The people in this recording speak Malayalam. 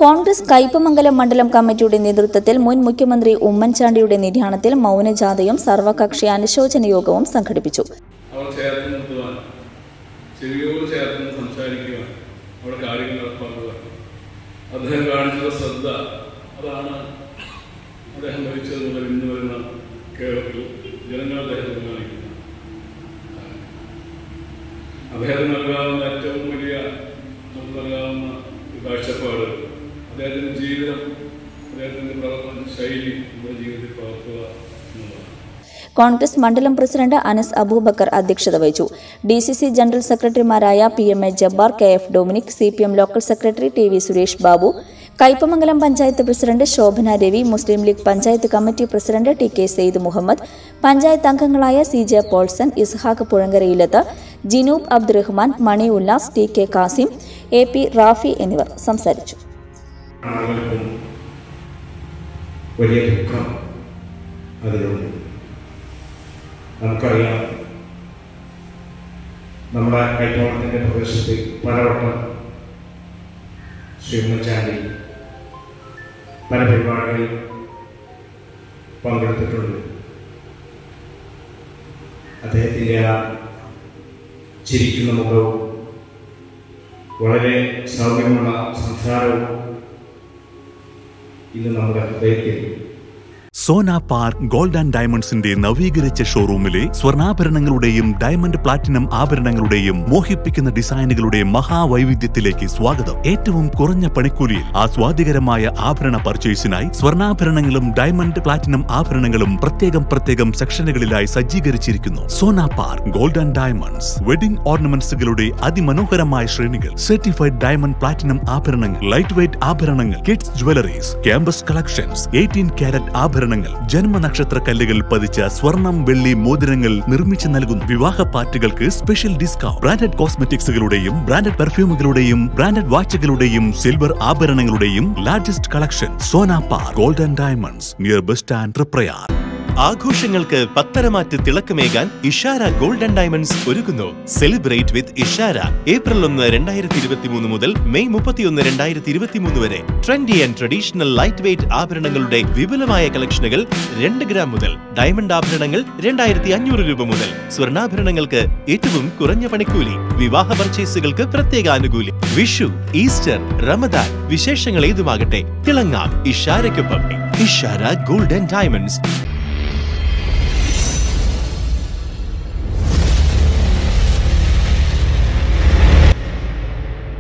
കോൺഗ്രസ് കയ്പമംഗലം മണ്ഡലം കമ്മിറ്റിയുടെ നേതൃത്വത്തിൽ മുൻ മുഖ്യമന്ത്രി ഉമ്മൻചാണ്ടിയുടെ നിര്യാണത്തിൽ മൗനജാഥയും സർവകക്ഷി അനുശോചന യോഗവും സംഘടിപ്പിച്ചു അവൾ ചേർത്ത് നിർത്തുവാൻ ചെവിയോട് ചേർത്ത് നിന്ന് സംസാരിക്കുവാൻ അവിടെ കാര്യങ്ങൾ നടപ്പാക്കുവാൻ അദ്ദേഹം കാണിച്ചുള്ള ശ്രദ്ധ അതാണ് അദ്ദേഹം ഭരിച്ചത് മുതൽ ഇന്ന് വരുന്ന കേരളത്തിൽ ജനങ്ങൾ അദ്ദേഹത്തെ കാണിക്കുന്നത് അദ്ദേഹത്തിന് നൽകാവുന്ന ഏറ്റവും വലിയ നമുക്ക് നൽകാവുന്ന ഒരു കാഴ്ചപ്പാട് അദ്ദേഹത്തിൻ്റെ ജീവിതം അദ്ദേഹത്തിൻ്റെ പ്രവർത്തന ശൈലി നമ്മുടെ ജീവിതത്തിൽ പകർത്തുക എന്നുള്ളതാണ് കോൺഗ്രസ് മണ്ഡലം പ്രസിഡന്റ് അനസ് അബൂബക്കർ അധ്യക്ഷത വഹിച്ചു ഡി സി സി ജനറൽ സെക്രട്ടറിമാരായ P M A Jabbar K F Dominic C P M local secretary T V Suresh Babu Kaipamangalam panchayat president Shobhana Ravi Muslim League panchayat committee president T K Saeed Muhammad panchayat അംഗങ്ങളായ C J Paulson Ishaq Puzhankarayillath Jinoob Abdurahman Mani Ullas T K Kasim A P Rafi എന്നിവർ സംസാരിച്ചു ആളുകൾക്കും വലിയ ദുഃഖം അതിലുണ്ട് നമുക്കറിയാം നമ്മുടെ കൈത്തോളത്തിൻ്റെ പ്രദേശത്ത് പലവട്ടം ശ്രീ ഉമ്മൻചാണ്ടി പല പരിപാടികളിൽ പങ്കെടുത്തിട്ടുണ്ട് അദ്ദേഹത്തിൻ്റെ ആ ചിരിക്കുന്ന മുഖവും വളരെ സൗമ്യമുള്ള സംസാരവും ഇന്ന് നമ്മുടെ ഹൃദയത്തിൽ സോന പാർക്ക് ഗോൾഡ് ആൻഡ് ഡയമണ്ട്സിന്റെ നവീകരിച്ച ഷോറൂമിലെ സ്വർണ്ണാഭരണങ്ങളുടെയും ഡയമണ്ട് പ്ലാറ്റിനം ആഭരണങ്ങളുടെയും മോഹിപ്പിക്കുന്ന ഡിസൈനുകളുടെ മഹാവൈവിധ്യത്തിലേക്ക് സ്വാഗതം ഏറ്റവും കുറഞ്ഞ പണിക്കൂലിയിൽ ആസ്വാദികരമായ ആഭരണ പർച്ചേസിനായി സ്വർണ്ണാഭരണങ്ങളും ഡയമണ്ട് പ്ലാറ്റിനം ആഭരണങ്ങളും പ്രത്യേകം പ്രത്യേകം സെക്ഷനുകളിലായി സജ്ജീകരിച്ചിരിക്കുന്നു Sona park gold and diamonds wedding ഓർണമെന്റ്സുകളുടെ അതിമനോഹരമായ ശ്രേണികൾ സർട്ടിഫൈഡ് ഡയമണ്ട് പ്ലാറ്റിനം ആഭരണങ്ങൾ ലൈറ്റ് വെയ്റ്റ് ആഭരണങ്ങൾ kids jewelleries campus collections eighteen carat ആഭരണങ്ങൾ ജന്മനക്ഷത്ര കല്ലുകൾ പതിച്ച സ്വർണം വെള്ളി മോതിരങ്ങൾ നിർമ്മിച്ചു നൽകുന്നു വിവാഹ പാർട്ടികൾക്ക് സ്പെഷ്യൽ ഡിസ്കൗണ്ട് ബ്രാൻഡഡ് കോസ്മെറ്റിക്സുകളുടെയും ബ്രാൻഡഡ് പെർഫ്യൂമുകളുടെയും ബ്രാൻഡഡ് വാച്ചുകളുടെയും സിൽവർ ആഭരണങ്ങളുടെയും largest collection Sona park gold and diamonds near bus stand Triprayar ആഘോഷങ്ങൾക്ക് പത്തരമാറ്റ് തിളക്കമേകാൻ ഇഷാര ഗോൾഡ് ആൻഡ് ഡയമണ്ട്സ് ഒരുക്കുന്നു സെലിബ്രേറ്റ് വിത്ത് ഇഷാര ഏപ്രിൽ ഒന്ന് രണ്ടായിരത്തി ഇരുപത്തി മൂന്ന് മുതൽ മെയ് മുപ്പത്തിയൊന്ന് രണ്ടായിരത്തി ഇരുപത്തി മൂന്ന് വരെ trendy and traditional light weight ആഭരണങ്ങളുടെ വിപുലമായ കളക്ഷനുകൾ രണ്ട് ഗ്രാം മുതൽ ഡയമണ്ട് ആഭരണങ്ങൾ രണ്ടായിരത്തി അഞ്ഞൂറ് രൂപ മുതൽ സ്വർണ്ണാഭരണങ്ങൾക്ക് ഏറ്റവും കുറഞ്ഞ പണിക്കൂലി വിവാഹ പർച്ചേസുകൾക്ക് പ്രത്യേക ആനുകൂല്യം വിഷു ഈസ്റ്റർ റമദാൻ വിശേഷങ്ങൾ ഏതുമാകട്ടെ തിളങ്ങാം ഇഷാരയ്ക്കൊപ്പം ഇഷാര ഗോൾഡ് ആൻഡ് ഡയമണ്ട്സ്